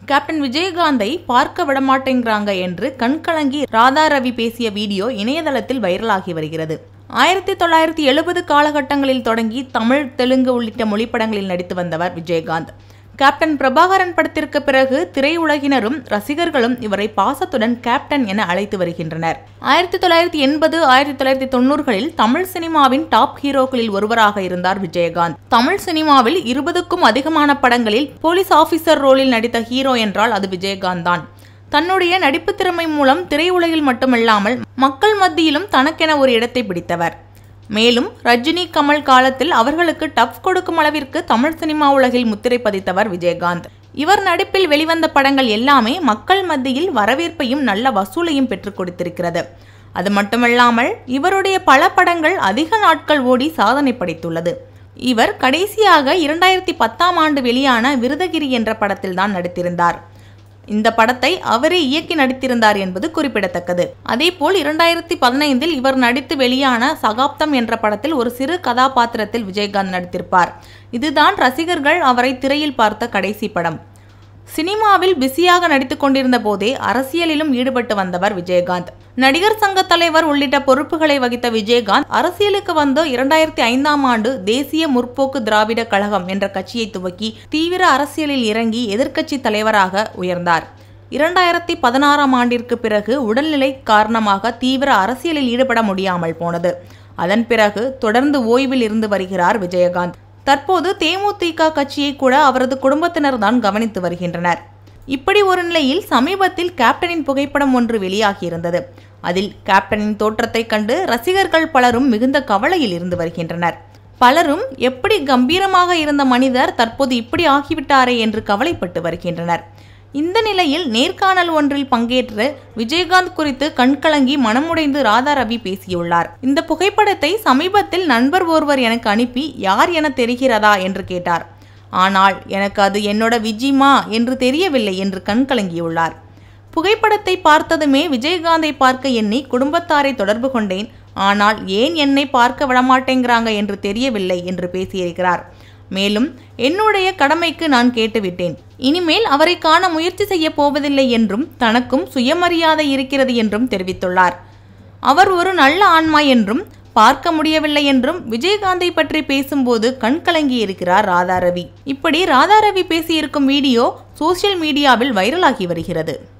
captain விஜயகாந்தை பார்க்க விடமாட்டேங்கிறாங்க என்று கண்கலங்கி ராதா ரவி பேசிய வீடியோ இணையதளத்தில் வைரலாகி வருகிறது ஆயிரத்தி தொள்ளாயிரத்தி எழுபது காலகட்டங்களில் தொடங்கி தமிழ் தெலுங்கு உள்ளிட்ட மொழிப்படங்களில் நடித்து வந்தவர் விஜயகாந்த் கேப்டன் பிரபாகரன் படத்திற்கு பிறகு திரையுலகினரும் ரசிகர்களும் இவரை பாசத்துடன் கேப்டன் என அழைத்து வருகின்றனர் ஆயிரத்தி தொள்ளாயிரத்தி எண்பது ஆயிரத்தி தொள்ளாயிரத்தி தொண்ணூறுகளில் தமிழ் சினிமாவின் டாப் ஹீரோக்களில் ஒருவராக இருந்தார் விஜயகாந்த் தமிழ் சினிமாவில் இருபதுக்கும் அதிகமான படங்களில் போலீஸ் ஆபீசர் ரோலில் நடித்த ஹீரோ என்றால் அது விஜயகாந்த் தான் தன்னுடைய நடிப்பு திறமை மூலம் திரையுலகில் மட்டுமல்லாமல் மக்கள் மத்தியிலும் தனக்கென ஒரு இடத்தை பிடித்தவர் மேலும் ரஜினி கமல் காலத்தில் அவர்களுக்கு டஃப் கொடுக்கும் அளவிற்கு தமிழ் சினிமா உலகில் முத்திரை பதித்தவர் விஜயகாந்த் இவர் நடிப்பில் வெளிவந்த படங்கள் எல்லாமே மக்கள் மத்தியில் வரவேற்பையும் நல்ல வசூலையும் பெற்றுக் கொடுத்திருக்கிறது அது மட்டுமல்லாமல் இவருடைய பல படங்கள் அதிக நாட்கள் ஓடி சாதனை படைத்துள்ளது இவர் கடைசியாக இரண்டாயிரத்தி பத்தாம் ஆண்டு வெளியான விருதகிரி என்ற படத்தில்தான் நடித்திருந்தார் இந்த படத்தை அவரே இயக்கி நடித்திருந்தார் என்பது குறிப்பிடத்தக்கது அதேபோல் இரண்டாயிரத்தி பதினைந்தில் இவர் நடித்து வெளியான சகாப்தம் என்ற படத்தில் ஒரு சிறு கதாபாத்திரத்தில் விஜயகாந்த் நடித்திருப்பார் இதுதான் ரசிகர்கள் அவரை திரையில் பார்த்த கடைசி படம் சினிமாவில் பிஸியாக நடித்துக் கொண்டிருந்த போதே அரசியலிலும் ஈடுபட்டு வந்தவர் விஜயகாந்த் நடிகர் சங்க தலைவர் உள்ளிட்ட பொறுப்புகளை வகித்த விஜயகாந்த் அரசியலுக்கு வந்து இரண்டாயிரத்தி ஐந்தாம் ஆண்டு தேசிய முற்போக்கு திராவிட கழகம் என்ற கட்சியை துவக்கி தீவிர அரசியலில் இறங்கி எதிர்க்கட்சி தலைவராக உயர்ந்தார் இரண்டாயிரத்தி பதினாறாம் ஆண்டிற்கு பிறகு உடல்நிலை காரணமாக தீவிர அரசியலில் ஈடுபட முடியாமல் போனது அதன் பிறகு தொடர்ந்து ஓய்வில் இருந்து வருகிறார் விஜயகாந்த் தற்போது தேமுதிக கட்சியை கூட அவரது குடும்பத்தினர் தான் கவனித்து வருகின்றனர் இப்படி ஒரு நிலையில் சமீபத்தில் கேப்டனின் புகைப்படம் ஒன்று வெளியாகியிருந்தது அதில் கேப்டனின் தோற்றத்தைக் கண்டு ரசிகர்கள் பலரும் மிகுந்த கவலையில் இருந்து வருகின்றனர் பலரும் எப்படி கம்பீரமாக இருந்த மனிதர் தற்போது இப்படி ஆகிவிட்டாரே என்று கவலைப்பட்டு வருகின்றனர் இந்த நிலையில் நேர்காணல் ஒன்றில் பங்கேற்று விஜயகாந்த் குறித்து கண்கலங்கி மனமுடைந்து ராதா ரவி பேசியுள்ளார் இந்த புகைப்படத்தை சமீபத்தில் நண்பர் ஒருவர் எனக்கு அனுப்பி யார் என தெரிகிறதா என்று கேட்டார் ஆனால் எனக்கு அது என்னோட விஜிமா என்று தெரியவில்லை என்று கண்கலங்கியுள்ளார் புகைப்படத்தை பார்த்ததுமே விஜயகாந்தை பார்க்க எண்ணி குடும்பத்தாரை தொடர்பு கொண்டேன் ஆனால் ஏன் என்னை பார்க்க விடமாட்டேங்கிறாங்க என்று தெரியவில்லை என்று பேசியிருக்கிறார் மேலும் என்னுடைய கடமைக்கு நான் கேட்டுவிட்டேன் இனிமேல் அவரை காண முயற்சி செய்ய போவதில்லை என்றும் தனக்கும் சுயமரியாதை இருக்கிறது என்றும் தெரிவித்துள்ளார் அவர் ஒரு நல்ல ஆன்மா என்றும் பார்க்க முடியவில்லை என்றும் விஜயகாந்தை பற்றி பேசும்போது கண்கலங்கி இருக்கிறார் ராதாரவி இப்படி ராதாரவி பேசியிருக்கும் வீடியோ சோசியல் மீடியாவில் வைரலாகி வருகிறது